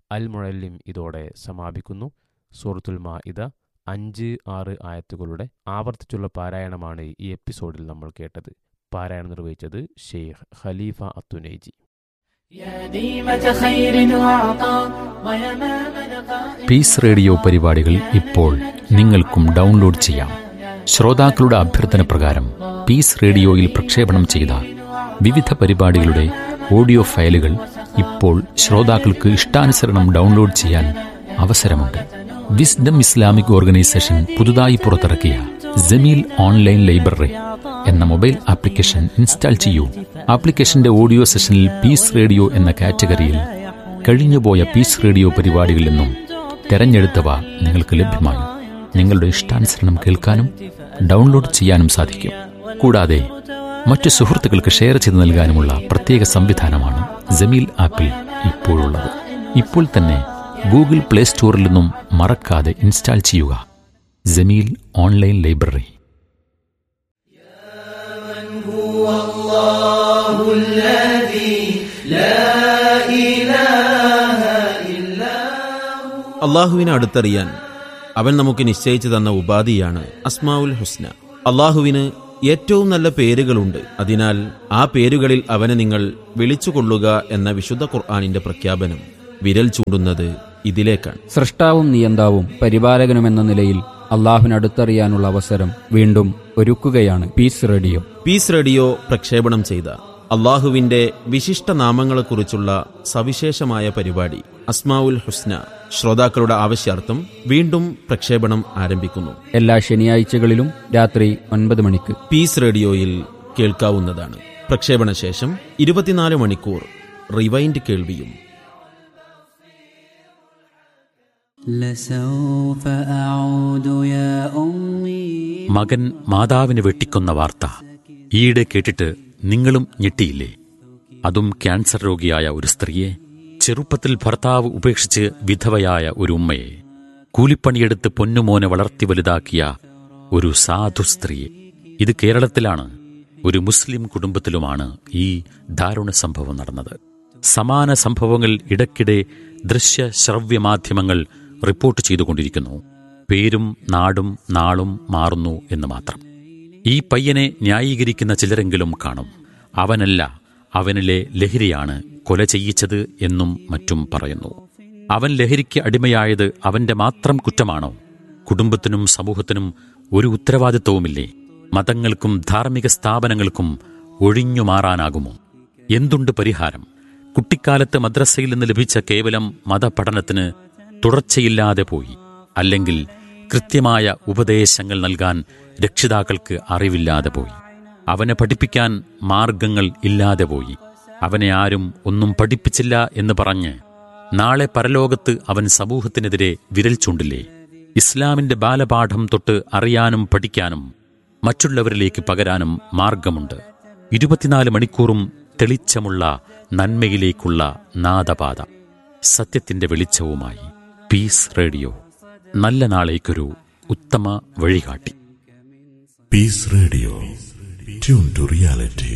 അൽ മുഴല്ലിം ഇതോടെ സമാപിക്കുന്നു സൂറത്തുൽ മാഇദ അഞ്ച് ആറ് ആയത്തുകളുടെ ആവർത്തിച്ചുള്ള പാരായണമാണ് ഈ എപ്പിസോഡിൽ നമ്മൾ കേട്ടത് പാരായണം നിർവഹിച്ചത് ഷെയ്ഖ് ഖലീഫ അത്തുനൈജി പീസ് റേഡിയോ പരിപാടികൾ ഇപ്പോൾ നിങ്ങൾക്കും ഡൗൺലോഡ് ചെയ്യാം ശ്രോതാക്കളുടെ അഭ്യർത്ഥന പ്രകാരം പീസ് റേഡിയോയിൽ പ്രക്ഷേപണം ചെയ്ത വിവിധ പരിപാടികളുടെ ഓഡിയോ ഫയലുകൾ ഇപ്പോൾ ശ്രോതാക്കൾക്ക് ഇഷ്ടാനുസരണം ഡൗൺലോഡ് ചെയ്യാൻ അവസരമുണ്ട് വിസ്ഡം ഇസ്ലാമിക് ഓർഗനൈസേഷൻ പുതുതായി പുറത്തിറക്കിയ ജമീൽ ഓൺലൈൻ ലൈബ്രറി എന്ന മൊബൈൽ ആപ്ലിക്കേഷൻ ഇൻസ്റ്റാൾ ചെയ്യൂ ആപ്ലിക്കേഷന്റെ ഓഡിയോ സെഷനിൽ പീസ് റേഡിയോ എന്ന കാറ്റഗറിയിൽ കഴിഞ്ഞുപോയ പീസ് റേഡിയോ പരിപാടികളിൽ നിന്നും തെരഞ്ഞെടുത്തവ നിങ്ങൾക്ക് ലഭ്യമാണ് നിങ്ങളുടെ ഇഷ്ടാനുസരണം കേൾക്കാനും ഡൗൺലോഡ് ചെയ്യാനും സാധിക്കും കൂടാതെ മറ്റു സുഹൃത്തുക്കൾക്ക് ഷെയർ ചെയ്ത് നൽകാനുമുള്ള പ്രത്യേക സംവിധാനമാണ് ജമീൽ ആപ്പിൽ ഇപ്പോഴുള്ളത് ഇപ്പോൾ തന്നെ ഗൂഗിൾ പ്ലേ സ്റ്റോറിൽ നിന്നും മറക്കാതെ ഇൻസ്റ്റാൾ ചെയ്യുക ജമീൽ ഓൺലൈൻ ലൈബ്രറി അള്ളാഹുവിനെ അടുത്തറിയാൻ അവൻ നമുക്ക് നിശ്ചയിച്ചു തന്ന ഉപാധിയാണ് അസ്മാവുൽ ഹുസ്ന അള്ളാഹുവിന് ഏറ്റവും നല്ല പേരുകളുണ്ട് അതിനാൽ ആ പേരുകളിൽ അവനെ നിങ്ങൾ വിളിച്ചുകൊള്ളുക എന്ന വിശുദ്ധ ഖുർആാനിന്റെ പ്രഖ്യാപനം വിരൽ ചൂണ്ടുന്നത് ഇതിലേക്കാണ് സൃഷ്ടാവും നിയന്താവും പരിപാലകനുമെന്ന നിലയിൽ അള്ളാഹുവിനടുത്തറിയാനുള്ള അവസരം വീണ്ടും ഒരുക്കുകയാണ് പീസ് റേഡിയോ പീസ് റേഡിയോ പ്രക്ഷേപണം ചെയ്ത അള്ളാഹുവിന്റെ വിശിഷ്ട നാമങ്ങളെക്കുറിച്ചുള്ള സവിശേഷമായ പരിപാടി അസ്മാവുൽ ഹുസ്ന ശ്രോതാക്കളുടെ ആവശ്യാർത്ഥം വീണ്ടും പ്രക്ഷേപണം ആരംഭിക്കുന്നു എല്ലാ ശനിയാഴ്ചകളിലും രാത്രി ഒൻപത് മണിക്ക് പീസ് റേഡിയോയിൽ കേൾക്കാവുന്നതാണ് പ്രക്ഷേപണ ശേഷം ഇരുപത്തിനാല് മണിക്കൂർ റിവൈൻഡ് കേൾവിയും لسوف أعود يا أمي മകൻ മാതാവിനെ വെട്ടിക്കൊന്ന വാർത്ത ഈയിടെ കേട്ടിട്ട് നിങ്ങളും ഞെട്ടിയില്ലേ അതും ക്യാൻസർ രോഗിയായ ഒരു സ്ത്രീയെ ചെറുപ്പത്തിൽ ഭർത്താവ് ഉപേക്ഷിച്ച് വിധവയായ ഒരു ഉമ്മയെ കൂലിപ്പണിയെടുത്ത് പൊന്നുമോനെ വളർത്തി വലുതാക്കിയ ഒരു സാധു സ്ത്രീയെ ഇത് കേരളത്തിലാണ് ഒരു മുസ്ലിം കുടുംബത്തിലുമാണ് ഈ ദാരുണ സംഭവം നടന്നത് സമാന സംഭവങ്ങൾ ഇടയ്ക്കിടെ ദൃശ്യ ശ്രവ്യ മാധ്യമങ്ങൾ റിപ്പോർട്ട് ചെയ്തുകൊണ്ടിരിക്കുന്നു പേരും നാടും നാളും മാറുന്നു എന്ന് മാത്രം ഈ പയ്യനെ ന്യായീകരിക്കുന്ന ചിലരെങ്കിലും കാണും അവനല്ല അവനിലെ ലഹരിയാണ് കൊല ചെയ്യിച്ചത് എന്നും മറ്റും പറയുന്നു അവൻ ലഹരിക്ക് അടിമയായത് അവന്റെ മാത്രം കുറ്റമാണോ കുടുംബത്തിനും സമൂഹത്തിനും ഒരു ഉത്തരവാദിത്വവുമില്ലേ മതങ്ങൾക്കും ധാർമ്മിക സ്ഥാപനങ്ങൾക്കും ഒഴിഞ്ഞു മാറാനാകുമോ എന്തുണ്ട് പരിഹാരം കുട്ടിക്കാലത്ത് മദ്രസയിൽ നിന്ന് ലഭിച്ച കേവലം മതപഠനത്തിന് തുടർച്ചയില്ലാതെ പോയി അല്ലെങ്കിൽ കൃത്യമായ ഉപദേശങ്ങൾ നൽകാൻ രക്ഷിതാക്കൾക്ക് അറിവില്ലാതെ പോയി അവനെ പഠിപ്പിക്കാൻ മാർഗങ്ങൾ ഇല്ലാതെ പോയി അവനെ ആരും ഒന്നും പഠിപ്പിച്ചില്ല എന്ന് പറഞ്ഞ് നാളെ പരലോകത്ത് അവൻ സമൂഹത്തിനെതിരെ വിരൽ ചൂണ്ടില്ലേ ഇസ്ലാമിന്റെ ബാലപാഠം തൊട്ട് അറിയാനും പഠിക്കാനും മറ്റുള്ളവരിലേക്ക് പകരാനും മാർഗമുണ്ട് ഇരുപത്തിനാല് മണിക്കൂറും തെളിച്ചമുള്ള നന്മയിലേക്കുള്ള നാദപാത സത്യത്തിന്റെ വെളിച്ചവുമായി പീസ് റേഡിയോ നല്ല നാളേക്കൊരു ഉത്തമ വഴികാട്ടി Peace Radio. Tune to reality.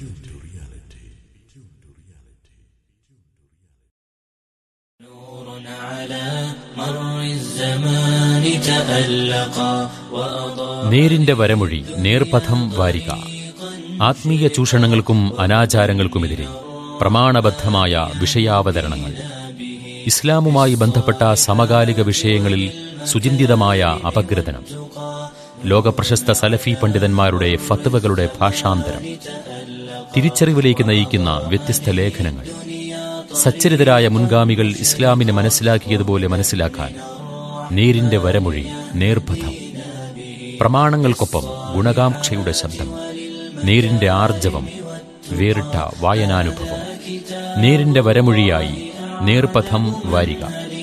നേരിന്റെ വരമൊഴി നേർപഥം വാരിക ആത്മീയ ചൂഷണങ്ങൾക്കും അനാചാരങ്ങൾക്കുമെതിരെ പ്രമാണബദ്ധമായ വിഷയാവതരണങ്ങൾ ഇസ്ലാമുമായി ബന്ധപ്പെട്ട സമകാലിക വിഷയങ്ങളിൽ സുചിന്തിതമായ അപഗ്രഥനം ലോകപ്രശസ്ത സലഫി പണ്ഡിതന്മാരുടെ ഫത്വകളുടെ ഭാഷാന്തരം തിരിച്ചറിവിലേക്ക് നയിക്കുന്ന വ്യത്യസ്ത ലേഖനങ്ങൾ സച്ചരിതരായ മുൻഗാമികൾ ഇസ്ലാമിനെ മനസ്സിലാക്കിയതുപോലെ മനസ്സിലാക്കാൻ നേരിന്റെ വരമൊഴി നേർപഥം പ്രമാണങ്ങൾക്കൊപ്പം ഗുണകാംക്ഷയുടെ ശബ്ദം നേരിന്റെ ആർജവം വേറിട്ട വായനാനുഭവം നേരിന്റെ വരമൊഴിയായി നേർപഥം വാരിക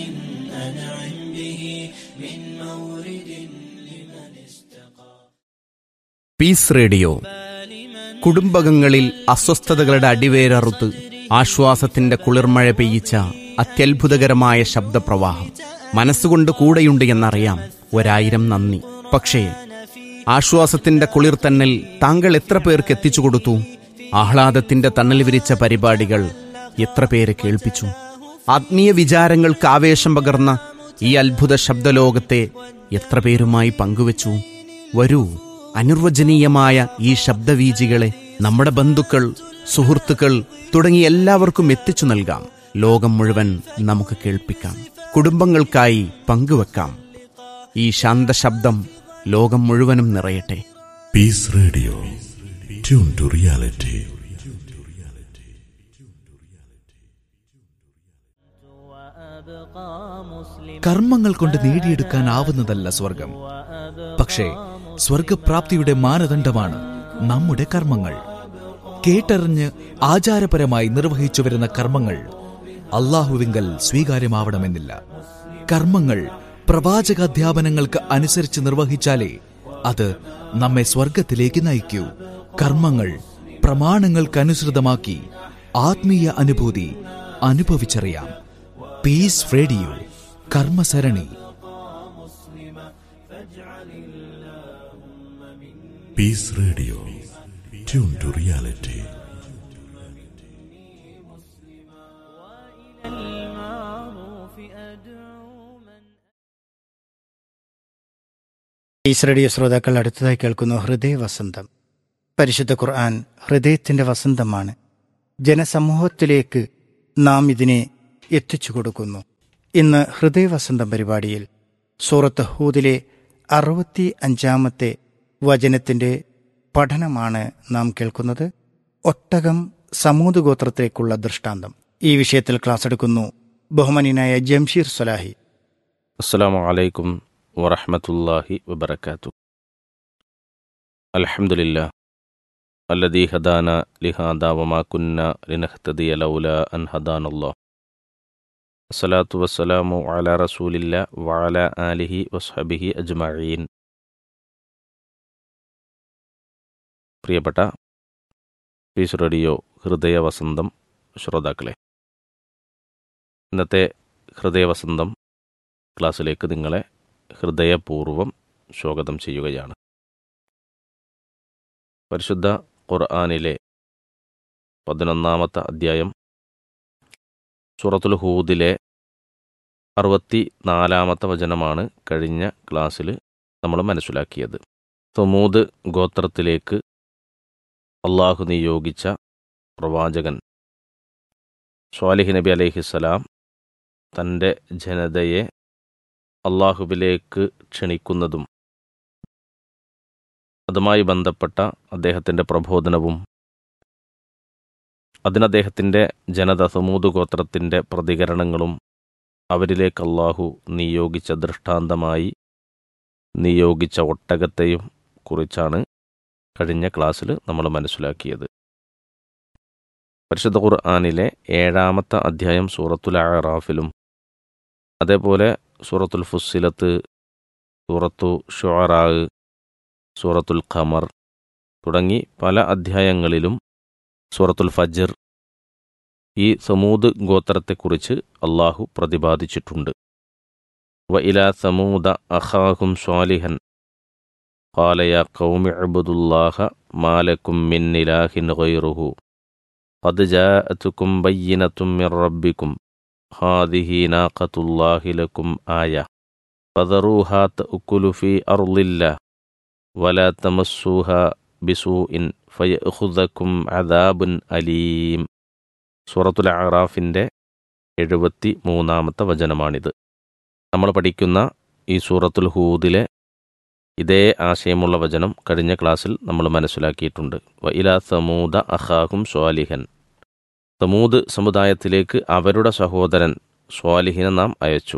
പീസ് റേഡിയോ കുടുംബകങ്ങളിൽ അസ്വസ്ഥതകളുടെ അടിവേരറുത്ത് ആശ്വാസത്തിന്റെ കുളിർമഴ പെയ്യിച്ച അത്യത്ഭുതകരമായ ശബ്ദപ്രവാഹം മനസ്സുകൊണ്ട് കൂടെയുണ്ട് എന്നറിയാം ഒരായിരം നന്ദി പക്ഷേ ആശ്വാസത്തിന്റെ കുളിർ തന്നൽ താങ്കൾ എത്ര പേർക്ക് എത്തിച്ചു കൊടുത്തു ആഹ്ലാദത്തിന്റെ തണൽ വിരിച്ച പരിപാടികൾ എത്ര പേരെ കേൾപ്പിച്ചു ആത്മീയ വിചാരങ്ങൾക്ക് ആവേശം പകർന്ന ഈ അത്ഭുത ശബ്ദലോകത്തെ എത്ര പേരുമായി പങ്കുവച്ചു വരൂ അനിർവചനീയമായ ഈ ശബ്ദവീജികളെ നമ്മുടെ ബന്ധുക്കൾ സുഹൃത്തുക്കൾ തുടങ്ങി എല്ലാവർക്കും എത്തിച്ചു നൽകാം ലോകം മുഴുവൻ നമുക്ക് കേൾപ്പിക്കാം കുടുംബങ്ങൾക്കായി പങ്കുവെക്കാം ഈ ശാന്തശബ്ദം ലോകം മുഴുവനും നിറയട്ടെ Peace Radio. Tune to reality. കർമ്മങ്ങൾ കൊണ്ട് നേടിയെടുക്കാനാവുന്നതല്ല സ്വർഗം പക്ഷേ സ്വർഗപ്രാപ്തിയുടെ മാനദണ്ഡമാണ് നമ്മുടെ കർമ്മങ്ങൾ കേട്ടറിഞ്ഞ് ആചാരപരമായി നിർവഹിച്ചു വരുന്ന കർമ്മങ്ങൾ അള്ളാഹുവിങ്കൽ സ്വീകാര്യമാവണമെന്നില്ല കർമ്മങ്ങൾ പ്രവാചകാധ്യാപനങ്ങൾക്ക് അനുസരിച്ച് നിർവഹിച്ചാലേ അത് നമ്മെ സ്വർഗത്തിലേക്ക് നയിക്കൂ കർമ്മങ്ങൾ പ്രമാണങ്ങൾക്കനുസൃതമാക്കി ആത്മീയ അനുഭൂതി അനുഭവിച്ചറിയാം പീസ് റേഡിയോ കർമ്മസരണി Peace Radio. Tune to reality. ഈസ് റേഡിയോ ശ്രോതാക്കൾ അടുത്തതായി കേൾക്കുന്നു ഹൃദയ വസന്തം പരിശുദ്ധ ഖുർആൻ ഹൃദയത്തിന്റെ വസന്തമാണ് ജനസമൂഹത്തിലേക്ക് നാം ഇതിനെ എത്തിച്ചു കൊടുക്കുന്നു ഇന്ന് ഹൃദയ വസന്തം പരിപാടിയിൽ സൂറത്ത് ഹൂദിലെ അറുപത്തി അഞ്ചാമത്തെ വചനത്തിന്റെ പഠനമാണ് നാം കേൾക്കുന്നത് ഒട്ടകം സമൂത് ഗോത്രത്തിലേക്കുള്ള ദൃഷ്ടാന്തം ഈ വിഷയത്തിൽ ക്ലാസ് എടുക്കുന്നു ബഹുമാനിനായ ജംഷീർ സലാഹി അസ്സലാമു അലൈക്കും വറഹ്മത്തുള്ളാഹി വബറകാതുഹു അൽഹംദുലില്ലാ അല്ലദീ ഹദാന ലിഹാദാ വമാ കുന്ന ലിനഹ്തദിയ ലൗലാ അൻ ഹദാനല്ലാഹ് അസ്സലാത്തു വസ്സലാമു അലാ റസൂലില്ലാ വഅലാ ആലിഹി വസ്ഹബിഹി അജ്മഈൻ പ്രിയപ്പെട്ട പീസ് റേഡിയോ ഹൃദയ വസന്തം ശ്രോതാക്കളെ ഇന്നത്തെ ഹൃദയവസന്തം ക്ലാസ്സിലേക്ക് നിങ്ങളെ ഹൃദയപൂർവ്വം സ്വാഗതം ചെയ്യുകയാണ് പരിശുദ്ധ ഖുർആാനിലെ പതിനൊന്നാമത്തെ അധ്യായം സൂറത്തുൽ ഹൂദിലെ അറുപത്തി നാലാമത്തെ വചനമാണ് കഴിഞ്ഞ ക്ലാസ്സിൽ നമ്മൾ മനസ്സിലാക്കിയത് തൊമൂദ് ഗോത്രത്തിലേക്ക് അള്ളാഹു നിയോഗിച്ച പ്രവാചകൻ സ്വാലിഹ് നബി അലൈഹിസ്സലാം തൻ്റെ ജനതയെ അള്ളാഹുവിലേക്ക് ക്ഷണിക്കുന്നതും അതുമായി ബന്ധപ്പെട്ട അദ്ദേഹത്തിൻ്റെ പ്രബോധനവും അതിന് അദ്ദേഹത്തിൻ്റെ ജനത സമൂത് ഗോത്രത്തിൻ്റെ പ്രതികരണങ്ങളും അവരിലേക്ക് അള്ളാഹു നിയോഗിച്ച ദൃഷ്ടാന്തമായി നിയോഗിച്ച ഒട്ടകത്തെയും കുറിച്ചാണ് കഴിഞ്ഞ ക്ലാസ്സിൽ നമ്മൾ മനസ്സിലാക്കിയത് പരിശുദ്ധ ഖുർആാനിലെ ഏഴാമത്തെ അധ്യായം സൂറത്തുൽ അറാഫിലും അതേപോലെ സൂറത്തുൽ ഫുസ്സിലത്ത് സൂറത്തു ഷുഅറാ സൂറത്തുൽ ഖമർ തുടങ്ങി പല അധ്യായങ്ങളിലും സൂറത്തുൽ ഫജർ ഈ സമൂദ് ഗോത്രത്തെക്കുറിച്ച് അള്ളാഹു പ്രതിപാദിച്ചിട്ടുണ്ട് വ ഇലാ സമൂദ അഖാഹും സ്വാലിഹൻ قال يا قوم اعبدوا الله ما لكم من إله غيره قد جاءتكم بينة من ربكم هذه ناقة الله لكم آية فذروها تأكل في أرض الله ولا تمسوها بسوء فيأخذكم عذاب أليم സൂറത്തുൽ അറാഫിൻ്റെ എഴുപത്തി മൂന്നാമത്തെ വചനമാണിത് നമ്മൾ പഠിക്കുന്ന ഈ സൂറത്തുൽ ഹൂദിലെ ഇതേ ആശയമുള്ള വചനം കഴിഞ്ഞ ക്ലാസ്സിൽ നമ്മൾ മനസ്സിലാക്കിയിട്ടുണ്ട് വ ഇലാ സമൂദ അഖാഹും സ്വാലിഹൻ സമൂദ് സമുദായത്തിലേക്ക് അവരുടെ സഹോദരൻ സ്വാലിഹിനെ നാം അയച്ചു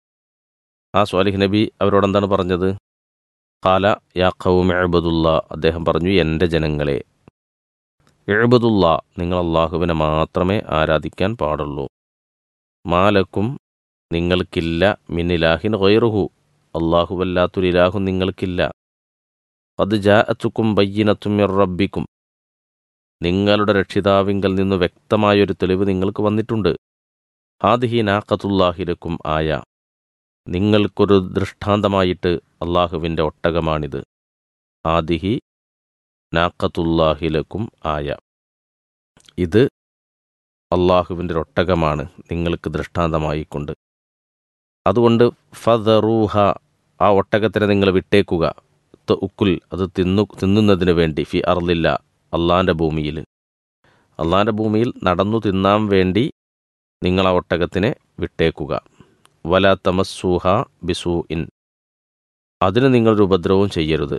ആ സ്വാലിഹ് നബി അവരോട് എന്താണ് പറഞ്ഞത് കാല യാ ഖൗം എഴുബദുല്ല അദ്ദേഹം പറഞ്ഞു എൻ്റെ ജനങ്ങളെ എഴുബദുല്ല നിങ്ങൾ അള്ളാഹുവിനെ മാത്രമേ ആരാധിക്കാൻ പാടുള്ളൂ മാലക്കും നിങ്ങൾക്കില്ല മിന്നിലാഹിൻ ഗൈറുഹു അള്ളാഹുവല്ലാത്തൊരു ഇലാഹു നിങ്ങൾക്കില്ല അത് ജാഅത്തുക്കും ബയ്യനത്തും റബ്ബിക്കും നിങ്ങളുടെ രക്ഷിതാവിങ്കൽ നിന്ന് വ്യക്തമായൊരു തെളിവ് നിങ്ങൾക്ക് വന്നിട്ടുണ്ട് ഹാദിഹി നാഖത്തുല്ലാഹിലക്കും ആയ നിങ്ങൾക്കൊരു ദൃഷ്ടാന്തമായിട്ട് അള്ളാഹുവിൻ്റെ ഒട്ടകമാണിത് ആദിഹി നാക്കത്തുല്ലാഹിലക്കും ആയ ഇത് അള്ളാഹുവിൻ്റെ ഒട്ടകമാണ് നിങ്ങൾക്ക് ദൃഷ്ടാന്തമായിക്കൊണ്ട് അതുകൊണ്ട് ഫദറൂഹ ആ ഒട്ടകത്തിനെ നിങ്ങൾ വിട്ടേക്കുക ത ഉക്കുൽ അത് തിന്നു തിന്നുന്നതിന് വേണ്ടി ഫി അർലില്ല അള്ളാൻ്റെ ഭൂമിയിൽ അള്ളാൻ്റെ ഭൂമിയിൽ നടന്നു തിന്നാൻ വേണ്ടി നിങ്ങൾ ആ ഒട്ടകത്തിനെ വിട്ടേക്കുക വല തമസ്സൂഹ ബിസൂ ഇൻ അതിന് നിങ്ങളൊരു ഉപദ്രവവും ചെയ്യരുത്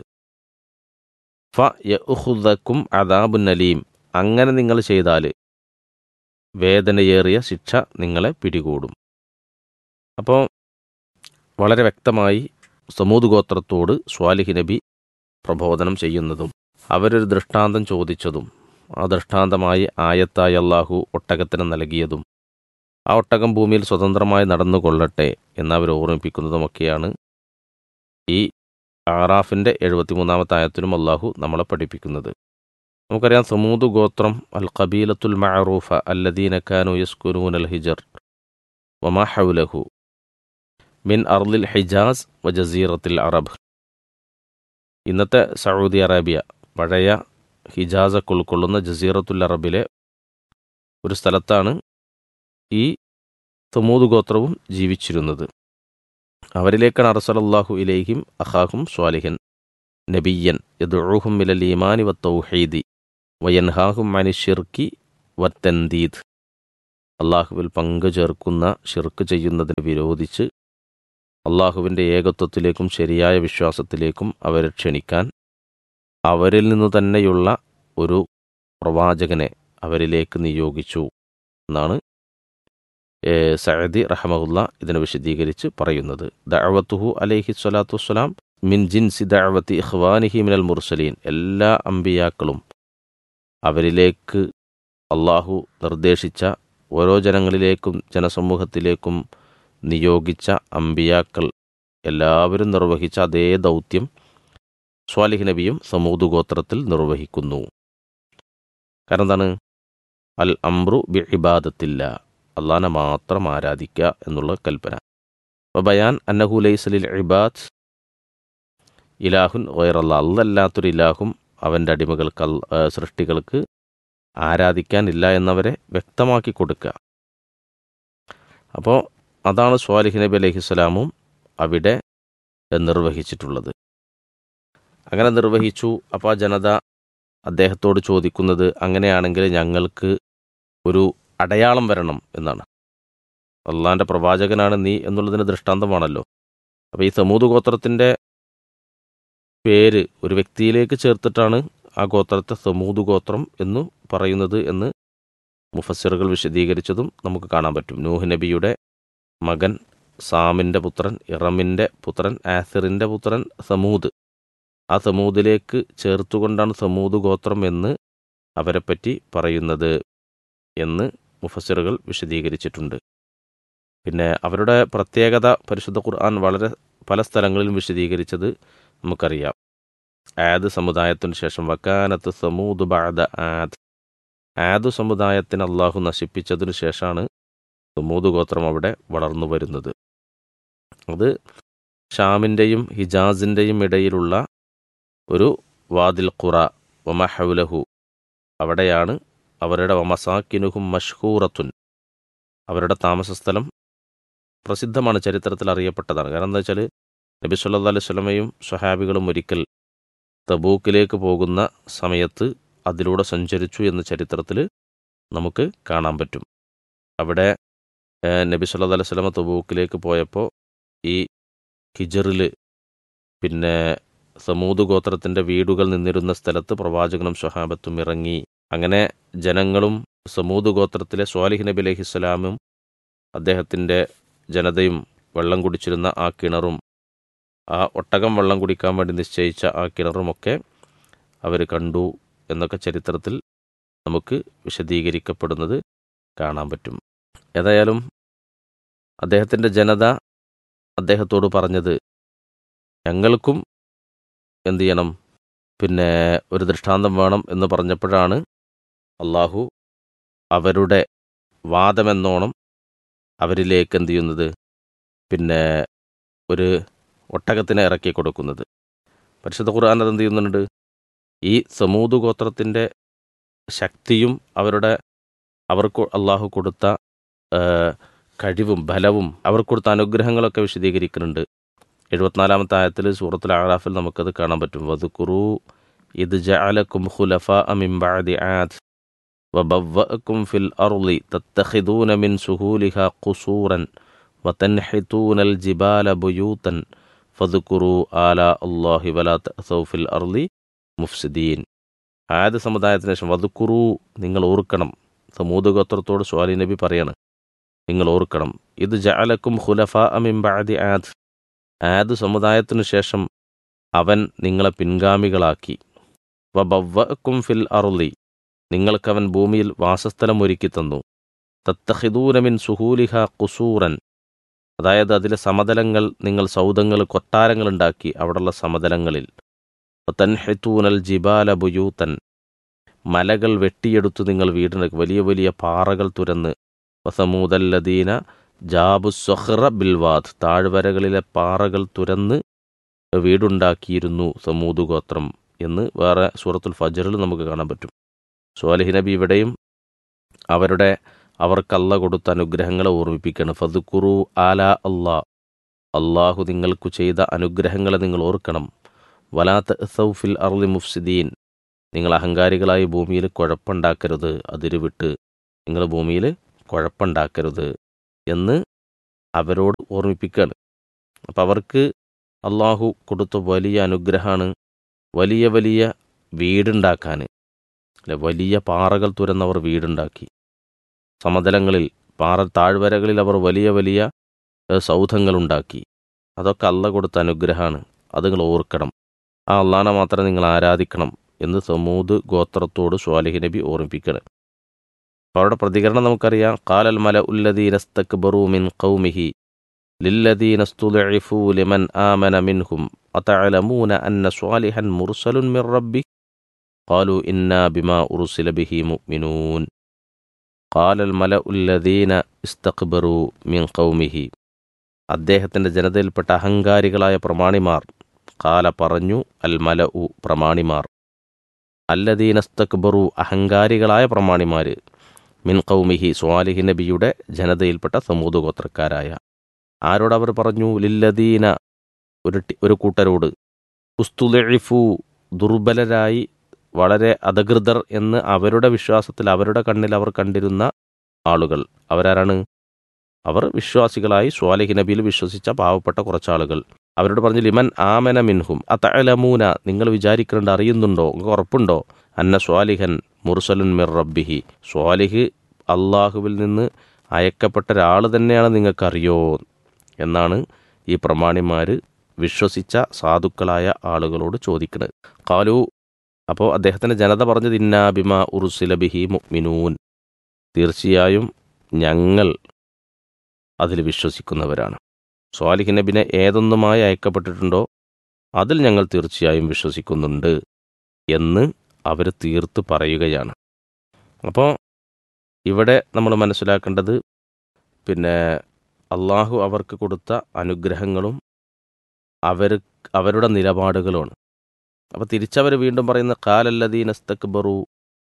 ഫ യഹുദക്കും അദാബുൻ നലീം അങ്ങനെ നിങ്ങൾ ചെയ്താൽ വേദനയേറിയ ശിക്ഷ നിങ്ങളെ പിടികൂടും അപ്പോൾ വളരെ വ്യക്തമായി സമൂത് ഗോത്രത്തോട് സ്വാലിഹ് നബി പ്രബോധനം ചെയ്യുന്നതും അവരൊരു ദൃഷ്ടാന്തം ചോദിച്ചതും ആ ദൃഷ്ടാന്തമായി ആയത്തായി അള്ളാഹു ഒട്ടകത്തിന് നൽകിയതും ആ ഒട്ടകം ഭൂമിയിൽ സ്വതന്ത്രമായി നടന്നുകൊള്ളട്ടെ എന്നവർ ഓർമ്മിപ്പിക്കുന്നതുമൊക്കെയാണ് ഈ ആറാഫിൻ്റെ എഴുപത്തിമൂന്നാമത്തെ ആയത്തിലും അള്ളാഹു നമ്മളെ പഠിപ്പിക്കുന്നത് നമുക്കറിയാം സമൂത് ഗോത്രം അൽ ഖബീലത്തുൽ മഅറൂഫ അല്ലദീന കാനു യസ്കുനൂൻ അൽ ഹിജർ വമാ ഹൗലഹു മിൻ അർലിൽ ഹിജാസ് വ ജസീറത്തിൽ അറബ് ഇന്നത്തെ സൗദി അറേബ്യ പഴയ ഹിജാസൊക്കെ ഉൾക്കൊള്ളുന്ന ജസീറത്തുൽ അറബിലെ ഒരു സ്ഥലത്താണ് ഈ സമൂത് ഗോത്രവും ജീവിച്ചിരുന്നത് അവരിലേക്കാണ് അറസലല്ലാഹു ഇലേഹിം അഹാഹും സ്വാലിഹൻ നബിയൻ യദുഹും മിലൽ ഈമാനി വ തൗഹീദി വയൻഹാഹും മനി ഷിർക്കി വത്തൻദീദ് അള്ളാഹുവിൽ പങ്കു ചേർക്കുന്ന ഷിർക്ക് ചെയ്യുന്നതിന് വിരോധിച്ച് അള്ളാഹുവിൻ്റെ ഏകത്വത്തിലേക്കും ശരിയായ വിശ്വാസത്തിലേക്കും അവരെ ക്ഷണിക്കാൻ അവരിൽ നിന്നു തന്നെയുള്ള ഒരു പ്രവാചകനെ അവരിലേക്ക് നിയോഗിച്ചു എന്നാണ് സഅദി റഹമുല്ല ഇതിനെ വിശദീകരിച്ച് പറയുന്നത് ദഅവത്തുഹു അലൈഹി സ്വലാത്തു വസ്സലാം മിൻ ജിൻസി ദഅവത്തി ഇഖ്വാനിഹി മിനൽ മുർസലീൻ എല്ലാ അമ്പിയാക്കളും അവരിലേക്ക് അള്ളാഹു നിർദ്ദേശിച്ച ഓരോ ജനങ്ങളിലേക്കും ജനസമൂഹത്തിലേക്കും നിയോഗിച്ച അമ്പിയാക്കൾ എല്ലാവരും നിർവഹിച്ച അതേ ദൗത്യം സ്വാലിഹ് നബിയും സമൂത് ഗോത്രത്തിൽ നിർവഹിക്കുന്നു കാരണം എന്താണ് അൽ അംറു ബി ഇബാദത്തില്ല അള്ളാനെ മാത്രം ആരാധിക്കുക എന്നുള്ള കൽപ്പന ബയാൻ അന്നഹു ലൈസലിൽ ഇബാദ് ഇലാഹുൻ വൈറല്ല അല്ലല്ലാത്തൊരു ഇലാഹും അവൻ്റെ അടിമകൾക്ക് സൃഷ്ടികൾക്ക് ആരാധിക്കാനില്ല എന്നവരെ വ്യക്തമാക്കി കൊടുക്കുക അപ്പോൾ അതാണ് സ്വാലിഹ് നബി അലഹിസ്സലാമും അവിടെ നിർവഹിച്ചിട്ടുള്ളത് അങ്ങനെ നിർവഹിച്ചു അപ്പോൾ ആ ജനത അദ്ദേഹത്തോട് ചോദിക്കുന്നത് അങ്ങനെയാണെങ്കിൽ ഞങ്ങൾക്ക് ഒരു അടയാളം വരണം എന്നാണ് അള്ളാൻ്റെ പ്രവാചകനാണ് നീ എന്നുള്ളതിന് ദൃഷ്ടാന്തമാണല്ലോ അപ്പോൾ ഈ സമൂത് ഗോത്രത്തിൻ്റെ പേര് ഒരു വ്യക്തിയിലേക്ക് ചേർത്തിട്ടാണ് ആ ഗോത്രത്തെ സമൂത് ഗോത്രം എന്ന് പറയുന്നത് എന്ന് മുഫസ്സിറുകൾ വിശദീകരിച്ചതും നമുക്ക് കാണാൻ പറ്റും നൂഹ് നബിയുടെ മകൻ സാമിൻ്റെ പുത്രൻ ഇറമിൻ്റെ പുത്രൻ ആസിറിൻ്റെ പുത്രൻ സമൂത് ആ സമൂതിലേക്ക് ചേർത്തുകൊണ്ടാണ് സമൂത് ഗോത്രം എന്ന് അവരെപ്പറ്റി പറയുന്നത് എന്ന് മുഫസ്സിറുകൾ വിശദീകരിച്ചിട്ടുണ്ട് പിന്നെ അവരുടെ പ്രത്യേകത പരിശുദ്ധ ഖുർആൻ വളരെ പല സ്ഥലങ്ങളിലും വിശദീകരിച്ചത് നമുക്കറിയാം ആദ് സമുദായത്തിന് ശേഷം വക്കാനത്ത് സമൂദ് ബാദ ആദ് ആദ് സമുദായത്തിന് അള്ളാഹു നശിപ്പിച്ചതിനു ശേഷമാണ് സമൂദ് ഗോത്രം അവിടെ വളർന്നു വരുന്നത് അത് ഷാമിൻ്റെയും ഹിജാസിൻ്റെയും ഇടയിലുള്ള ഒരു വാദിൽ ഖുറ വമഹൗലഹു അവിടെയാണ് അവരുടെ വമസാക്കിനുഹും മഷ്ഹൂറത്തുൻ അവരുടെ താമസസ്ഥലം പ്രസിദ്ധമാണ് ചരിത്രത്തിൽ അറിയപ്പെട്ടതാണ് കാരണം എന്താ വെച്ചാൽ നബി സല്ലാ അലൈഹി സ്വലമയും സ്വഹാബികളും ഒരിക്കൽ തബൂക്കിലേക്ക് പോകുന്ന സമയത്ത് അതിലൂടെ സഞ്ചരിച്ചു എന്ന ചരിത്രത്തിൽ നമുക്ക് കാണാൻ പറ്റും അവിടെ നബി സല്ലാ അലൈഹി സ്വലമ തബൂക്കിലേക്ക് പോയപ്പോൾ ഈ ഹിജറിൽ പിന്നെ സമൂത് ഗോത്രത്തിൻ്റെ വീടുകൾ നിന്നിരുന്ന സ്ഥലത്ത് പ്രവാചകനും സ്വഹാബത്തും ഇറങ്ങി അങ്ങനെ ജനങ്ങളും സമൂത് ഗോത്രത്തിലെ സ്വാലിഹ് നബി അലഹിസ്സലാമും അദ്ദേഹത്തിൻ്റെ ജനതയും വെള്ളം കുടിച്ചിരുന്ന ആ കിണറും ആ ഒട്ടകം വെള്ളം കുടിക്കാൻ വേണ്ടി നിശ്ചയിച്ച ആ കിണറുമൊക്കെ അവർ കണ്ടു എന്നൊക്കെ ചരിത്രത്തിൽ നമുക്ക് വിശദീകരിക്കപ്പെടുന്നത് കാണാൻ പറ്റും ഏതായാലും അദ്ദേഹത്തിൻ്റെ ജനത അദ്ദേഹത്തോട് പറഞ്ഞത് ഞങ്ങൾക്കും എന്തു ചെയ്യണം പിന്നെ ഒരു ദൃഷ്ടാന്തം വേണം എന്ന് പറഞ്ഞപ്പോഴാണ് അള്ളാഹു അവരുടെ വാദമെന്നോണം അവരിലേക്ക് എന്തു ചെയ്യുന്നത് പിന്നെ ഒരു ഒട്ടകത്തിനെ ഇറക്കി കൊടുക്കുന്നത് പരിശുദ്ധ ഖുർആൻ അത് എന്ത് ചെയ്യുന്നുണ്ട് ഈ സമൂത് ഗോത്രത്തിൻ്റെ ശക്തിയും അവരുടെ അവർക്ക് അള്ളാഹു കൊടുത്ത ആ, കഴിവും ബലവും അവർക്ക് കൊടുത്ത അനുഗ്രഹങ്ങളൊക്കെ വിശദീകരിക്കുന്നുണ്ട് എഴുപത്തിനാലാമത്തെ ആയത്തിൽ സൂറത്തുൽ ആറാഫിൽ നമുക്കത് കാണാൻ പറ്റും വധുക്കുറു ഇത് ജഅലക്കും ഖുലഫ അമിംബാദി ആദ് وبوأكم في الأرض تتخذون من سهولها قصورا وتنحتون الجبال بيوتا فذكروا آلاء الله ولا تأثوا في الأرض മുഫ്സിദീൻ ആയത് സമുദായത്തിന് ശേഷം വധുക്കുറു നിങ്ങൾ ഓർക്കണം സമൂത് ഗോത്രത്തോട് സ്വാലി നബി പറയാണ് നിങ്ങൾ ഓർക്കണം ഇത് ജഅലക്കും ഖുലഫ അമിംബാദി ആദ് ആദ് സമുദായത്തിനു ശേഷം അവൻ നിങ്ങളെ പിൻഗാമികളാക്കി വബവ്വക്കും ഫിൽ അറുളി നിങ്ങൾക്കവൻ ഭൂമിയിൽ വാസസ്ഥലം ഒരുക്കി തന്നു തത്തഹിദൂനമിൻ സുഹൂലിഹ കുസൂറൻ അതായത് അതിലെ സമതലങ്ങൾ നിങ്ങൾ സൗദങ്ങൾ കൊട്ടാരങ്ങൾ ഉണ്ടാക്കി അവിടെയുള്ള സമതലങ്ങളിൽ തൻഹെത്തൂനൽ ജിബാല ബുയൂത്തൻ മലകൾ വെട്ടിയെടുത്ത് നിങ്ങൾ വീടുണ്ടാക്കി വലിയ വലിയ പാറകൾ തുരന്ന് വസമൂദല്ലദീന ജാബു സൊഹ്റ ബിൽവാദ് താഴ്വരകളിലെ പാറകൾ തുരന്ന് വീടുണ്ടാക്കിയിരുന്നു സമൂദ് ഗോത്രം എന്ന് വേറെ സൂറത്തുൽ ഫജറിൽ നമുക്ക് കാണാൻ പറ്റും സ്വാലിഹ് നബി ഇവിടെയും അവരുടെ അവർക്കല്ല കൊടുത്ത അനുഗ്രഹങ്ങളെ ഓർമ്മിപ്പിക്കുകയാണ് ഫതുക്കുറു ആല അള്ളാ അള്ളാഹു നിങ്ങൾക്കു ചെയ്ത അനുഗ്രഹങ്ങളെ നിങ്ങൾ ഓർക്കണം വലാത്ത് സൗഫിൽ അർലി മുഫ്സിദീൻ നിങ്ങൾ അഹങ്കാരികളായി ഭൂമിയിൽ കുഴപ്പമുണ്ടാക്കരുത് അതിരുവിട്ട് നിങ്ങൾ ഭൂമിയിൽ കുഴപ്പമുണ്ടാക്കരുത് എന്ന് അവരോട് ഓർമ്മിപ്പിക്കുകയാണ് അപ്പം അവർക്ക് അള്ളാഹു കൊടുത്ത വലിയ അനുഗ്രഹമാണ് വലിയ വലിയ വീടുണ്ടാക്കാൻ അല്ലെ വലിയ പാറകൾ തുരന്നവർ വീടുണ്ടാക്കി സമതലങ്ങളിൽ പാറ താഴ്വരകളിൽ അവർ വലിയ വലിയ ഏഹ്, സൗധങ്ങളുണ്ടാക്കി അതൊക്കെ അല്ല കൊടുത്ത അനുഗ്രഹമാണ് അത് നിങ്ങൾ ഓർക്കണം ആ അള്ളാനെ മാത്രം നിങ്ങൾ ആരാധിക്കണം എന്ന് സമൂത് ഗോത്രത്തോട് സ്വാലിഹ് നബി ഓർമ്മിപ്പിക്കണം അപ്പോൾ അവരുടെ പ്രതികരണം നമുക്കറിയാം കാലൽ മല ഉല്ലദീനസ്തക്ബറു മിൻ ഖൗമിഹി ലില്ലദീനസ്തുലഇഫു ലിമൻ ആമന മിൻഹും അതഅലമൂന അന്ന സ്വാലിഹൻ മുർസലുൻ മിർ റബ്ബി قالوا إنا بما أرسل به مؤمنون قال الملأ الذين استكبروا من قومه അദ്ദേഹത്തിൻ്റെ ജനതയിൽപ്പെട്ട അഹങ്കാരികളായ പ്രമാണിമാർ കാല പറഞ്ഞു അൽ മല ഉ പ്രമാണിമാർ അല്ലദീനസ്തക്ബറു അഹങ്കാരികളായ പ്രമാണിമാർ മിൻ കൗമിഹി സ്വാലിഹി നബിയുടെ ജനതയിൽപ്പെട്ട സമൂത് ഗോത്രക്കാരായ ആരോട് അവർ പറഞ്ഞു ലില്ലദീന ഒരു ടി- ഒരു കൂട്ടരോട് ഉസ്തുലഇഫു ദുർബലരായി വളരെ അധകൃതർ എന്ന് അവരുടെ വിശ്വാസത്തിൽ അവരുടെ കണ്ണിൽ അവർ കണ്ടിരുന്ന ആളുകൾ അവരാരാണ് അവർ വിശ്വാസികളായി സ്വാലിഹി നബിയിൽ വിശ്വസിച്ച പാവപ്പെട്ട കുറച്ചാളുകൾ അവരോട് പറഞ്ഞു ലിമൻ ആമന മിൻഹും അതലമൂന നിങ്ങൾ വിചാരിക്കുന്നുണ്ട് അറിയുന്നുണ്ടോ നിങ്ങൾക്ക് ഉറപ്പുണ്ടോ അന്ന സ്വാലിഹൻ മുർസലുൻ മിർ റബ്ബിഹി സ്വാലിഹ് അള്ളാഹുവിൽ നിന്ന് അയക്കപ്പെട്ട ഒരാൾ തന്നെയാണ് നിങ്ങൾക്കറിയോ എന്നാണ് ഈ പ്രമാണിമാർ വിശ്വസിച്ച സാധുക്കളായ ആളുകളോട് ചോദിക്കുന്നത് കാലു അപ്പോൾ അദ്ദേഹത്തിൻ്റെ ജനത പറഞ്ഞത് ഇന്നാബിമ ഉറുസില ബിഹി മുഅ്മിനൂൻ തീർച്ചയായും ഞങ്ങൾ അതിൽ വിശ്വസിക്കുന്നവരാണ് സ്വാലിഹ് നബിനെ ഏതൊന്നുമായി അയക്കപ്പെട്ടിട്ടുണ്ടോ അതിൽ ഞങ്ങൾ തീർച്ചയായും വിശ്വസിക്കുന്നുണ്ട് എന്ന് അവർ തീർത്ത് പറയുകയാണ് അപ്പോൾ ഇവിടെ നമ്മൾ മനസ്സിലാക്കേണ്ടത് പിന്നെ അള്ളാഹു അവർക്ക് കൊടുത്ത അനുഗ്രഹങ്ങളും അവർ അവരുടെ നിലപാടുകളുമാണ് അപ്പോൾ തിരിച്ചവർ വീണ്ടും പറയുന്ന കാലല്ലദീനസ്തക്ബറു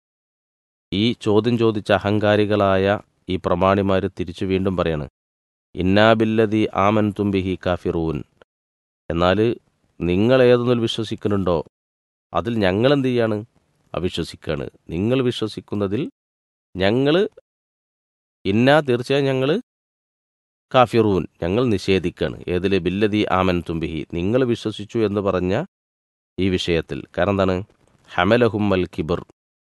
ഈ ചോദ്യം ചോദിച്ച അഹങ്കാരികളായ ഈ പ്രമാണിമാർ തിരിച്ചു വീണ്ടും പറയാണ് ഇന്നാബില്ലതി ആമൻ തുംബിഹി കാഫിറൂൻ എന്നാൽ നിങ്ങൾ ഏതൊന്നിൽ വിശ്വസിക്കുന്നുണ്ടോ അതിൽ ഞങ്ങൾ എന്ത് ചെയ്യാണ് അവിശ്വസിക്കുകയാണ് നിങ്ങൾ വിശ്വസിക്കുന്നതിൽ ഞങ്ങൾ ഇന്നാ തീർച്ചയായും ഞങ്ങൾ കാഫിറൂൻ ഞങ്ങൾ നിഷേധിക്കുകയാണ് ഏതിൽ ബില്ലതി ആമൻ തുംബിഹി നിങ്ങൾ വിശ്വസിച്ചു എന്ന് പറഞ്ഞ ഈ വിഷയത്തിൽ കാരണം എന്താണ് ഹമലഹുമ്മൽ കിബിർ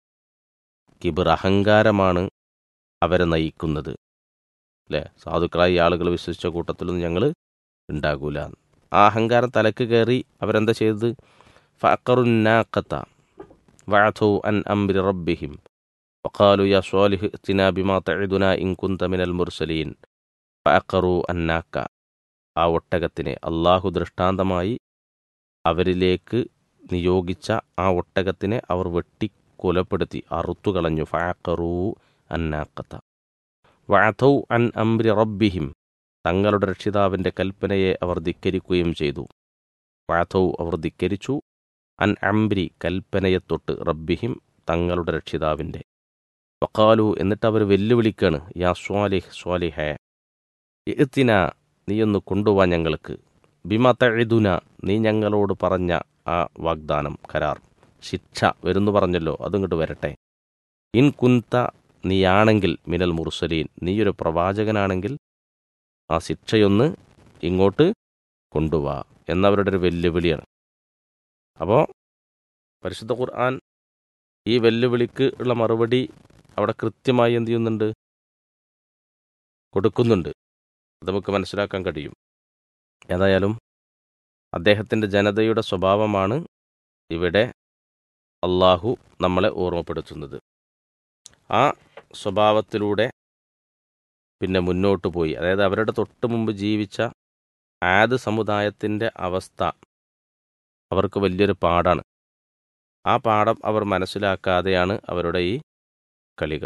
കിബിർ അഹങ്കാരമാണ് അവരെ നയിക്കുന്നത് അല്ലേ സാധുക്കളായി ആളുകൾ വിശ്വസിച്ച കൂട്ടത്തിലൊന്നും ഞങ്ങൾ ഉണ്ടാകൂല ആ അഹങ്കാരം തലക്ക് കയറി അവരെന്താ ചെയ്തത് ഫക്കറുന്നാക്കത്ത വഅഥു അൻ അംരി റബ്ബിഹിം وقالوا يا صالح ائتنا بما تعدنا إن كنت من المرسلين ഫഅഖറു അന്നാക്ക ആ ഒട്ടകത്തിനെ അള്ളാഹു ദൃഷ്ടാന്തമായി അവരിലേക്ക് നിയോഗിച്ച ആ ഒട്ടകത്തിനെ അവർ വെട്ടി കൊലപ്പെടുത്തി അറുത്തുകളഞ്ഞു ഫഅഖറു അന്നാക്കത്ത വഅഥൗ അൻ അംരി റബ്ബിഹിം തങ്ങളുടെ രക്ഷിതാവിൻ്റെ കൽപ്പനയെ അവർ ധിക്കരിക്കുകയും ചെയ്തു വഅഥൗ അവർ ധിക്കരിച്ചു അൻ അംരി കൽപ്പനയെ തൊട്ട് റബ്ബിഹിം തങ്ങളുടെ രക്ഷിതാവിൻ്റെ വക്കാലു എന്നിട്ട് അവർ വെല്ലുവിളിക്കാണ് യാ സ്വാലിഹ് സ്വാലിഹേ ഇത്തിന നീയൊന്ന് കൊണ്ടുപോവാൻ ഞങ്ങൾക്ക് ബിമ തഴുതുന നീ ഞങ്ങളോട് പറഞ്ഞ ആ വാഗ്ദാനം കരാർ ശിക്ഷ വരുന്നു പറഞ്ഞല്ലോ അതിങ്ങോട്ട് വരട്ടെ ഇൻ കുന്ത നീയാണെങ്കിൽ മിനൽ മുർസലീൻ നീയൊരു പ്രവാചകനാണെങ്കിൽ ആ ശിക്ഷയൊന്ന് ഇങ്ങോട്ട് കൊണ്ടുവാ എന്നവരുടെ ഒരു വെല്ലുവിളിയാണ് അപ്പോൾ പരിശുദ്ധ ഖുർആൻ ഈ വെല്ലുവിളിക്ക് ഉള്ള മറുപടി അവിടെ കൃത്യമായി എന്ത് ചെയ്യുന്നുണ്ട് കൊടുക്കുന്നുണ്ട് അത് നമുക്ക് മനസ്സിലാക്കാൻ കഴിയും ഏതായാലും അദ്ദേഹത്തിൻ്റെ ജനതയുടെ സ്വഭാവമാണ് ഇവിടെ അള്ളാഹു നമ്മളെ ഓർമ്മപ്പെടുത്തുന്നത് ആ സ്വഭാവത്തിലൂടെ പിന്നെ മുന്നോട്ട് പോയി അതായത് അവരുടെ തൊട്ട് മുമ്പ് ജീവിച്ച ആദ് സമുദായത്തിൻ്റെ അവസ്ഥ അവർക്ക് വലിയൊരു പാടാണ് ആ പാഠം അവർ മനസ്സിലാക്കാതെയാണ് അവരുടെ ഈ കളികൾ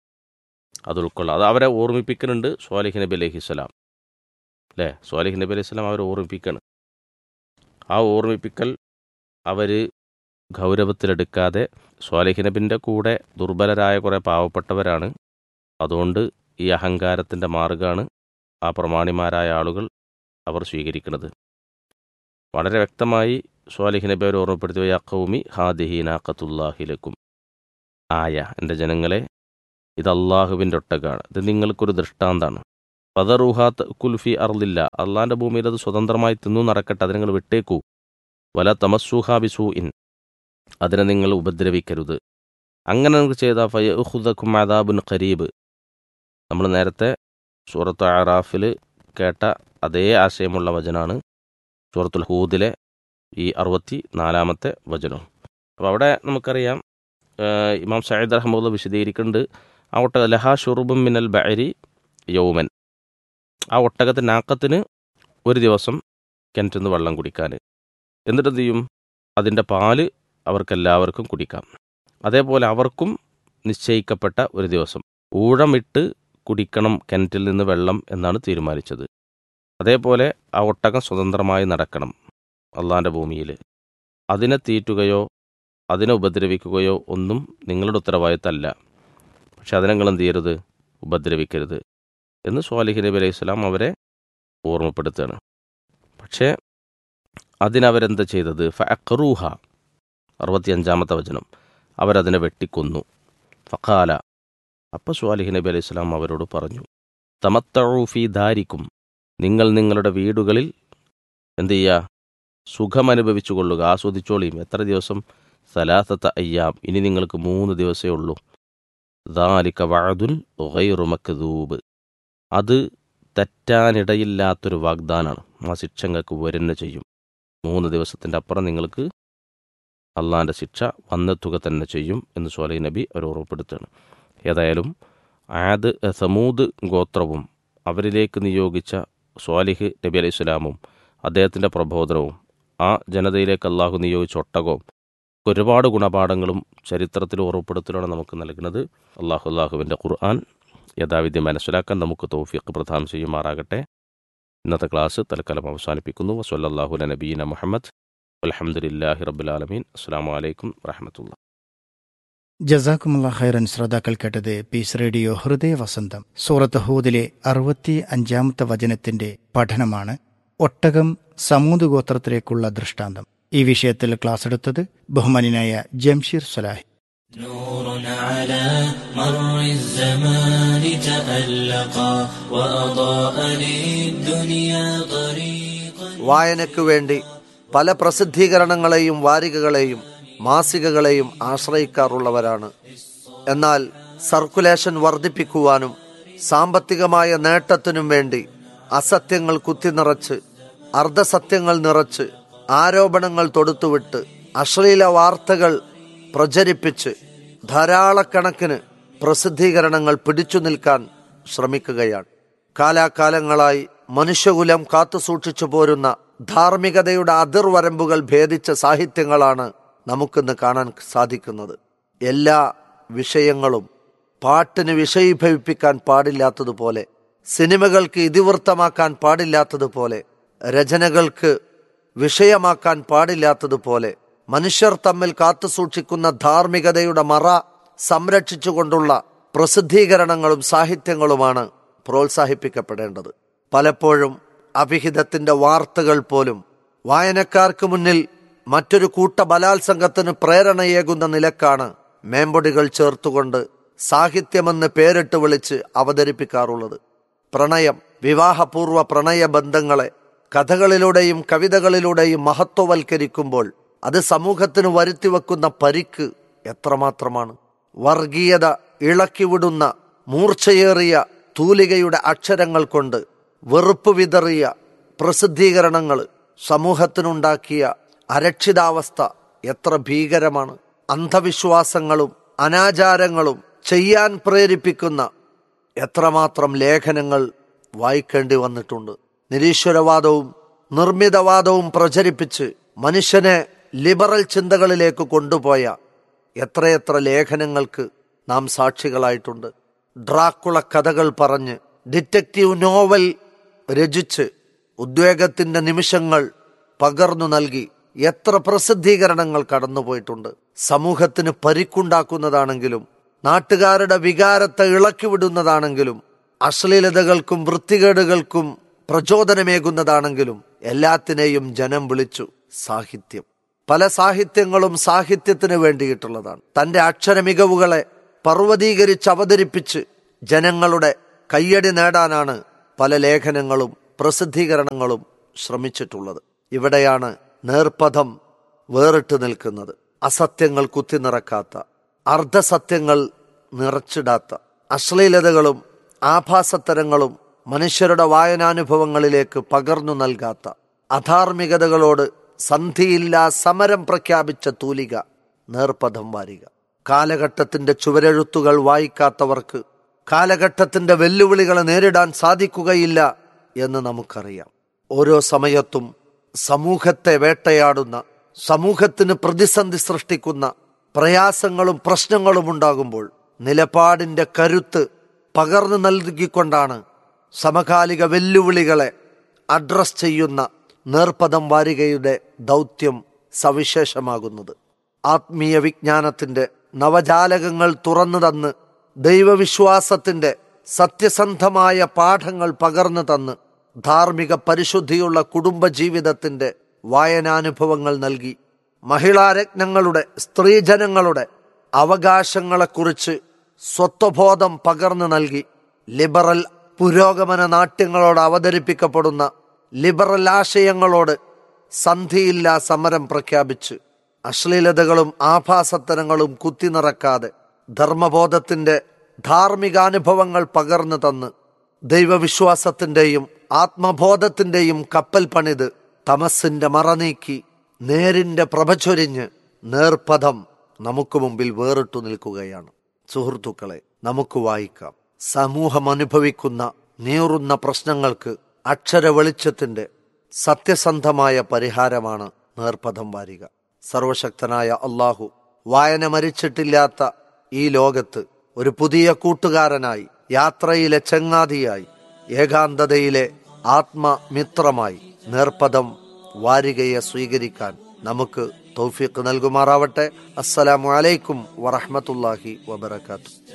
അത് ഉൾക്കൊള്ളുക അത് അവരെ ഓർമ്മിപ്പിക്കുന്നുണ്ട് സ്വാലിഹ് നബി അലഹിസ്സലാം അല്ലേ സ്വാലിഹ് നബി അലൈഹി സ്വലാം അവരെ ഓർമ്മിപ്പിക്കണം ആ ഓർമ്മിപ്പിക്കൽ അവർ ഗൗരവത്തിലെടുക്കാതെ സ്വാലിഹ് നബിൻ്റെ കൂടെ ദുർബലരായ കുറേ പാവപ്പെട്ടവരാണ് അതുകൊണ്ട് ഈ അഹങ്കാരത്തിൻ്റെ മാർഗമാണ് ആ പ്രമാണിമാരായ ആളുകൾ അവർ സ്വീകരിക്കുന്നത് വളരെ വ്യക്തമായി സ്വാലിഹ് നബി അവർ ഓർമ്മപ്പെടുത്തിയ യക്കൗമി ഹാദിഹീനാക്കത്തുല്ലാഹിലക്കും ആയ എൻ്റെ ജനങ്ങളെ ഇത് അള്ളാഹുവിൻ്റെ ഒട്ടകാണ് ഇത് നിങ്ങൾക്കൊരു ദൃഷ്ടാന്താണ് പദറുഹാത്ത് കുൽഫി അർലില്ല അള്ളാൻ്റെ ഭൂമിയിൽ അത് സ്വതന്ത്രമായി തിന്നു നടക്കട്ടെ അത് നിങ്ങൾ വിട്ടേക്കൂ വല തമസ്സുഹ ബിസൂ ഇൻ അതിനെ നിങ്ങൾ ഉപദ്രവിക്കരുത് അങ്ങനെ നിങ്ങൾക്ക് ചെയ്ത ഫയഹുദക്കും അദാബുൻ ഖരീബ് നമ്മൾ നേരത്തെ സൂറത്ത് ആറാഫിൽ കേട്ട അതേ ആശയമുള്ള വചനാണ് സൂറത്തുൽ ഹൂദിലെ ഈ അറുപത്തി നാലാമത്തെ വചനം അപ്പോൾ അവിടെ നമുക്കറിയാം ഏഹ് ഇമാം സയ്യിദ് റഹ്മുള്ള വിശദീകരിക്കുന്നുണ്ട് ആ ഒട്ടക ലഹാ ഷുറുബും മിനൽ ബഅരി യൗമൻ ആ ഒട്ടകത്തിൻ്റെ നാക്കത്തിന് ഒരു ദിവസം കിണറ്റിൽ നിന്ന് വെള്ളം കുടിക്കാൻ എന്നിട്ട് എന്ത് ചെയ്യും അതിൻ്റെ പാല് അവർക്കെല്ലാവർക്കും കുടിക്കാം അതേപോലെ അവർക്കും നിശ്ചയിക്കപ്പെട്ട ഒരു ദിവസം ഊഴമിട്ട് കുടിക്കണം കിണറ്റിൽ നിന്ന് വെള്ളം എന്നാണ് തീരുമാനിച്ചത് അതേപോലെ ആ ഒട്ടകം സ്വതന്ത്രമായി നടക്കണം അള്ളാൻ്റെ ഭൂമിയിൽ അതിനെ തീറ്റുകയോ അതിനെ ഉപദ്രവിക്കുകയോ ഒന്നും നിങ്ങളുടെ ഉത്തരവാദിത്തമല്ല പക്ഷെ അതിനെ നിങ്ങൾ എന്ത് ചെയ്യരുത് ഉപദ്രവിക്കരുത് എന്ന് സ്വാലിഹ് നബി അലൈഹി സ്വലാം അവരെ ഓർമ്മപ്പെടുത്തുകയാണ് പക്ഷേ അതിനവരെന്താ ചെയ്തത് ഫഅഖറൂഹ അറുപത്തിയഞ്ചാമത്തെ വചനം അവരതിനെ വെട്ടിക്കൊന്നു ഫഖാല അപ്പോൾ സ്വാലിഹ് നബി അലൈഹി സ്വലാം അവരോട് പറഞ്ഞു തമത്തഴൂഫി ധാരിക്കും നിങ്ങൾ നിങ്ങളുടെ വീടുകളിൽ എന്ത് ചെയ്യുക സുഖമനുഭവിച്ചു കൊള്ളുക ആസ്വദിച്ചോളിയും എത്ര ദിവസം സലാസത്ത അയ്യാം ഇനി നിങ്ങൾക്ക് മൂന്ന് ദിവസമേ ഉള്ളൂ ദാലിക വഅദുൻ ഗൈറു മക്ദൂബ് അത് തെറ്റാനിടയില്ലാത്തൊരു വാഗ്ദാനാണ് ആ ശിക്ഷ നിങ്ങൾക്ക് വരുന്ന ചെയ്യും മൂന്ന് ദിവസത്തിൻ്റെ അപ്പുറം നിങ്ങൾക്ക് അള്ളാൻ്റെ ശിക്ഷ വന്നെത്തുക തന്നെ ചെയ്യും എന്ന് സോലൈ നബി അവർ ഓർമ്മപ്പെടുത്തുകയാണ് ഏതായാലും ആദ് സമൂദ് ഗോത്രവും അവരിലേക്ക് നിയോഗിച്ച സ്വാലിഹ് നബി അലൈഹി സ്വലാമും അദ്ദേഹത്തിൻ്റെ പ്രബോധനവും ആ ജനതയിലേക്ക് അള്ളാഹു നിയോഗിച്ച ഒട്ടകവും ഒരുപാട് ഗുണപാഠങ്ങളും ചരിത്രത്തിൽ ഓർമ്മപ്പെടുത്തലാണ് നമുക്ക് നൽകുന്നത് അള്ളാഹു അള്ളാഹുവിൻ്റെ ഖുർആൻ യഥാവിധി മനസ്സിലാക്കാൻ നമുക്ക് തൗഫീഖ് പ്രദാനം ചെയ്യുമാറാകട്ടെ ഇന്നത്തെ ക്ലാസ് തൽക്കാലം അവസാനിപ്പിക്കുന്നു വസല്ലാഹു നബീന മുഹമ്മദ് അലഹമുല്ലാഹി റബുലാലമീൻ അസ്സാം വലൈക്കും വറഹമത്തുള്ള ജസാക്കുമുള്ള ഖൈറൻ ശ്രോതാക്കൾ കേട്ടത് പീസ് റേഡിയോ ഹൃദയ വസന്തം സൂറത്ത് ഹൂദിലെ അറുപത്തി അഞ്ചാമത്തെ വചനത്തിന്റെ പഠനമാണ് ഒട്ടകം സമൂത് ഗോത്രത്തിലേക്കുള്ള ദൃഷ്ടാന്തം ഈ വിഷയത്തിൽ ക്ലാസ് എടുത്തത് ബഹുമാനായ ജംഷീർ സലാഹി نور على مر الزمان تألقا وأضاء للدنيا طريقا വായനയ്ക്കു വേണ്ടി പല പ്രസിദ്ധീകരണങ്ങളെയും വാരികകളെയും മാസികകളെയും ആശ്രയിക്കാറുള്ളവരാണ് എന്നാൽ സർക്കുലേഷൻ വർദ്ധിപ്പിക്കുവാനും സാമ്പത്തികമായ നേട്ടത്തിനും വേണ്ടി അസത്യങ്ങൾ കുത്തിനിറച്ച് അർദ്ധസത്യങ്ങൾ നിറച്ച് ആരോപണങ്ങൾ തൊടുത്തുവിട്ട് അശ്ലീല വാർത്തകൾ പ്രചരിപ്പിച്ച് ധാരാളക്കണക്കിന് പ്രസിദ്ധീകരണങ്ങൾ പിടിച്ചു നിൽക്കാൻ ശ്രമിക്കുകയാണ് കാലാകാലങ്ങളായി മനുഷ്യകുലം കാത്തുസൂക്ഷിച്ചു പോരുന്ന ധാർമ്മികതയുടെ അതിർവരമ്പുകൾ ഭേദിച്ച സാഹിത്യങ്ങളാണ് നമുക്കിന്ന് കാണാൻ സാധിക്കുന്നത് എല്ലാ വിഷയങ്ങളും പാട്ടിന് വിഷയീഭവിപ്പിക്കാൻ പാടില്ലാത്തതുപോലെ സിനിമകൾക്ക് ഇതിവൃത്തമാക്കാൻ പാടില്ലാത്തതുപോലെ രചനകൾക്ക് വിഷയമാക്കാൻ പാടില്ലാത്തതുപോലെ മനുഷ്യർ തമ്മിൽ കാത്തുസൂക്ഷിക്കുന്ന ധാർമ്മികതയുടെ മറ സംരക്ഷിച്ചുകൊണ്ടുള്ള പ്രസിദ്ധീകരണങ്ങളും സാഹിത്യങ്ങളുമാണ് പ്രോത്സാഹിപ്പിക്കപ്പെടേണ്ടത് പലപ്പോഴും അഭിഹിതത്തിന്റെ വാർത്തകൾ പോലും വായനക്കാർക്ക് മുന്നിൽ മറ്റൊരു കൂട്ട ബലാത്സംഗത്തിന് പ്രേരണയേകുന്ന നിലക്കാണ് മേമ്പൊടികൾ ചേർത്തുകൊണ്ട് സാഹിത്യമെന്ന് പേരിട്ട് വിളിച്ച് അവതരിപ്പിക്കാറുള്ളത് പ്രണയം വിവാഹപൂർവ്വ പ്രണയ ബന്ധങ്ങളെ കഥകളിലൂടെയും കവിതകളിലൂടെയും മഹത്വവൽക്കരിക്കുമ്പോൾ അത് സമൂഹത്തിന് വരുത്തിവെക്കുന്ന പരിക്ക് എത്രമാത്രമാണ് വർഗീയത ഇളക്കിവിടുന്ന മൂർച്ചയേറിയ തൂലികയുടെ അക്ഷരങ്ങൾ കൊണ്ട് വെറുപ്പ് വിതറിയ പ്രസിദ്ധീകരണങ്ങൾ സമൂഹത്തിനുണ്ടാക്കിയ അരക്ഷിതാവസ്ഥ എത്ര ഭീകരമാണ് അന്ധവിശ്വാസങ്ങളും അനാചാരങ്ങളും ചെയ്യാൻ പ്രേരിപ്പിക്കുന്ന എത്രമാത്രം ലേഖനങ്ങൾ വായിക്കേണ്ടി വന്നിട്ടുണ്ട് നിരീശ്വരവാദവും നിർമ്മിതവാദവും പ്രചരിപ്പിച്ച് മനുഷ്യനെ ലിബറൽ ചിന്തകളിലേക്ക് കൊണ്ടുപോയ എത്രയെത്ര ലേഖനങ്ങൾക്ക് നാം സാക്ഷികളായിട്ടുണ്ട് ഡ്രാക്കുള കഥകൾ പറഞ്ഞ് ഡിറ്റക്റ്റീവ് നോവൽ രചിച്ച് ഉദ്വേഗത്തിന്റെ നിമിഷങ്ങൾ പകർന്നു നൽകി എത്ര പ്രസിദ്ധീകരണങ്ങൾ കടന്നുപോയിട്ടുണ്ട് സമൂഹത്തിന് പരിക്കുണ്ടാക്കുന്നതാണെങ്കിലും നാട്ടുകാരുടെ വികാരത്തെ ഇളക്കിവിടുന്നതാണെങ്കിലും അശ്ലീലതകൾക്കും വൃത്തികേടുകൾക്കും പ്രചോദനമേകുന്നതാണെങ്കിലും എല്ലാത്തിനെയും ജനം വിളിച്ചു സാഹിത്യം പല സാഹിത്യങ്ങളും സാഹിത്യത്തിന് വേണ്ടിയിട്ടുള്ളതാണ് തന്റെ അക്ഷര മികവുകളെ പർവ്വതീകരിച്ച് അവതരിപ്പിച്ച് ജനങ്ങളുടെ കയ്യടി നേടാനാണ് പല ലേഖനങ്ങളും പ്രസിദ്ധീകരണങ്ങളും ശ്രമിച്ചിട്ടുള്ളത് ഇവിടെയാണ് നേർപഥം വേറിട്ട് നിൽക്കുന്നത് അസത്യങ്ങൾ കുത്തിനിറക്കാത്ത അർദ്ധസത്യങ്ങൾ നിറച്ചിടാത്ത അശ്ലീലതകളും ആഭാസത്തരങ്ങളും മനുഷ്യരുടെ വായനാനുഭവങ്ങളിലേക്ക് പകർന്നു നൽകാത്ത അധാർമികതകളോട് സന്ധിയില്ലാ സമരം പ്രഖ്യാപിച്ച തൂലിക നേർപഥം വാരിക കാലഘട്ടത്തിന്റെ ചുവരെഴുത്തുകൾ വായിക്കാത്തവർക്ക് കാലഘട്ടത്തിന്റെ വെല്ലുവിളികളെ നേരിടാൻ സാധിക്കുകയില്ല എന്ന് നമുക്കറിയാം ഓരോ സമയത്തും സമൂഹത്തെ വേട്ടയാടുന്ന സമൂഹത്തിന് പ്രതിസന്ധി സൃഷ്ടിക്കുന്ന പ്രയാസങ്ങളും പ്രശ്നങ്ങളും ഉണ്ടാകുമ്പോൾ നിലപാടിന്റെ കരുത്ത് പകർന്നു നൽകിക്കൊണ്ടാണ് സമകാലിക വെല്ലുവിളികളെ അഡ്രസ് ചെയ്യുന്ന നേർപ്പദം വാരികയുടെ ദൗത്യം സവിശേഷമാകുന്നത് ആത്മീയ വിജ്ഞാനത്തിന്റെ നവജാലകങ്ങൾ തുറന്നു തന്ന് ദൈവവിശ്വാസത്തിന്റെ സത്യസന്ധമായ പാഠങ്ങൾ പകർന്നു തന്ന് ധാർമ്മിക പരിശുദ്ധിയുള്ള കുടുംബജീവിതത്തിന്റെ വായനാനുഭവങ്ങൾ നൽകി മഹിളാരത്നങ്ങളുടെ സ്ത്രീജനങ്ങളുടെ അവകാശങ്ങളെക്കുറിച്ച് സ്വത്വബോധം പകർന്നു നൽകി ലിബറൽ പുരോഗമന നാട്യങ്ങളോട് അവതരിപ്പിക്കപ്പെടുന്ന ലിബറൽ ആശയങ്ങളോട് സന്ധിയില്ലാ സമരം പ്രഖ്യാപിച്ച് അശ്ലീലതകളും ആഭാസത്തരങ്ങളും കുത്തിനിറക്കാതെ ധർമ്മബോധത്തിന്റെ ധാർമ്മികാനുഭവങ്ങൾ പകർന്നു തന്ന് ദൈവവിശ്വാസത്തിന്റെയും ആത്മബോധത്തിന്റെയും കപ്പൽ പണിത് തമസിന്റെ മറനീക്കി നേരിന്റെ പ്രഭചൊരിഞ്ഞ് നേർപഥം നമുക്ക് മുമ്പിൽ വേറിട്ടു നിൽക്കുകയാണ് സുഹൃത്തുക്കളെ നമുക്ക് വായിക്കാം സമൂഹം അനുഭവിക്കുന്ന നീറുന്ന പ്രശ്നങ്ങൾക്ക് അക്ഷര വെളിച്ചത്തിന്റെ സത്യസന്ധമായ പരിഹാരമാണ് നേർപഥം വാരിക സർവശക്തനായ അള്ളാഹു വായന മരിച്ചിട്ടില്ലാത്ത ഈ ലോകത്ത് ഒരു പുതിയ കൂട്ടുകാരനായി യാത്രയിലെ ചങ്ങാതിയായി ഏകാന്തതയിലെ ആത്മമിത്രമായി നേർപദം വാരികയെ സ്വീകരിക്കാൻ നമുക്ക് തൗഫീഖ് നൽകുമാറാവട്ടെ അസ്സലാമു അലൈക്കും വറഹ്മത്തുള്ളാഹി വബറകാതുഹു